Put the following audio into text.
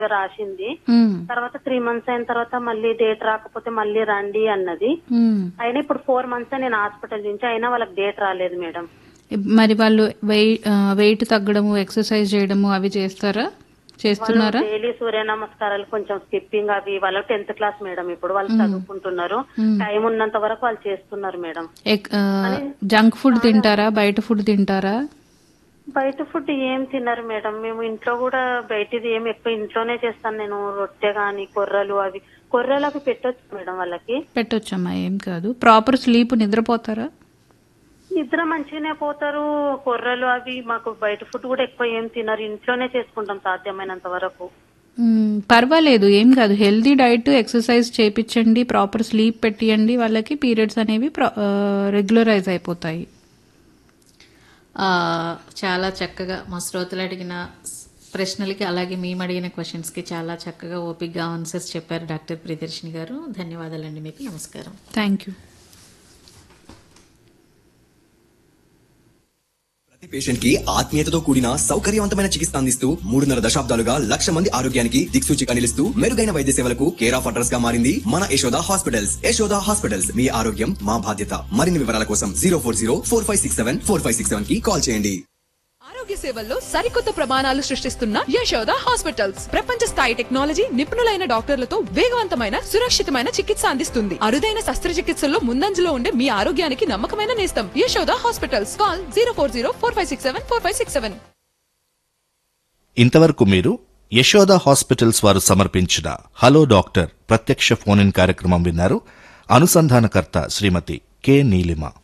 రాసింది ఉమ్, తర్వాత three months అయిన తర్వాత మళ్ళీ డేట్ రాకపోతే మళ్ళీ రండి అన్నది ఉమ్. అయినా ఇప్పుడు ఫోర్ మంత్స్ నేను హాస్పిటల్ నుంచి అయినా వాళ్ళకి డేట్ రాలేదు మేడం మరి వాళ్ళు వెయిట్ వెయిట్ తగ్గడము ఎక్సర్సైజ్ చేయడము అవి చేస్తారా చేస్తున్నారా డైలీ సూర్య నమస్కారాలు కొంచెం స్కిప్పింగ్ అవి వాళ్ళు టెన్త్ క్లాస్ మేడం ఇప్పుడు వాళ్ళు చదువుకుంటున్నారు టైం ఉన్నంత వరకు వాళ్ళు చేస్తున్నారు మేడం ఎక్- ఆ, జంక్ ఫుడ్ తింటారా బయట ఫుడ్ తింటారా బయట ఫుడ్ ఏం తిన్నారు మేడం మేము ఇంట్లో కూడా బయటది ఏం ఎక్కువ ఇంట్లోనే చేస్తాను నేను రొట్టె గాని కొర్రలు అవి కొర్రలు అవి పెట్టొచ్చు మేడం వాళ్ళకి పెట్టొచ్చమ్మా ఏం కాదు ప్రాపర్ స్లీప్ నిద్రపోతారా నిద్ర మంచిగానే పోతారు కొర్రలు అవి మాకు బయట ఫుడ్ కూడా ఎక్కువ ఏం తినరు ఇంట్లోనే చేసుకుంటాం సాధ్యమైనంత వరకు మ్మ్, పర్వాలేదు ఏం కాదు హెల్తీ డైట్ ఎక్సర్సైజ్ చేపించండి ప్రాపర్ స్లీప్ పెట్టియండి వాళ్ళకి పీరియడ్స్ అనేవి రెగ్యులరైజ్ అయిపోతాయి ఆ, చాలా చక్కగా మా శ్రోతలు అడిగిన స్- ప్రశ్నలకి అలాగే మేము అడిగిన క్వశ్చన్స్కి చాలా చక్కగా ఓపిక్గా ఆన్సర్స్ చెప్పారు డాక్టర్ ప్రియదర్శిని గారు ధన్యవాదాలండి మీకు నమస్కారం థ్యాంక్ యూ ప్రతి పేషెంట్ కి ఆత్మీయతతో కూడిన సౌకర్యవంతమైన చికిత్స అందిస్తూ మూడున్నర దశాబ్దాలుగా లక్ష మంది ఆరోగ్యానికి దిక్సూచిగా నిలుస్తూ మెరుగైన వైద్య సేవలకు కేర్ ఆఫ్ అడ్రస్ గా మారింది మన యశోద హాస్పిటల్స్ యశోద హాస్పిటల్స్ మీ ఆరోగ్యం మా బాధ్యత మరిన్ని వివరాల కోసం zero four zero four five six seven four five six seven కి కాల్ చేయండి ఆరోగ్య సేవల్లో సరికొత్త ప్రమాణాలు సృష్టిస్తున్న యశోద హాస్పిటల్స్ ప్రపంచ స్థాయి టెక్నాలజీ నిపుణులైన డాక్టర్లతో వేగవంతమైన సురక్షితమైన చికిత్స అందిస్తుంది అరుదైన శస్త్రచికిత్సల్లో ముందంజలో ఉండే మీ ఆరోగ్యానికి నమ్మకమైన నేస్తం Yashoda hospitals call zero four zero four five six seven four five six seven ఇంతవరకు మీరు యశోద హాస్పిటల్స్ వారు సమర్పించిన హలో డాక్టర్ ప్రత్యక్ష ఫోన్ ఇన్ కార్యక్రమం విన్నారు అనుసంధానకర్త శ్రీమతి కె నీలిమ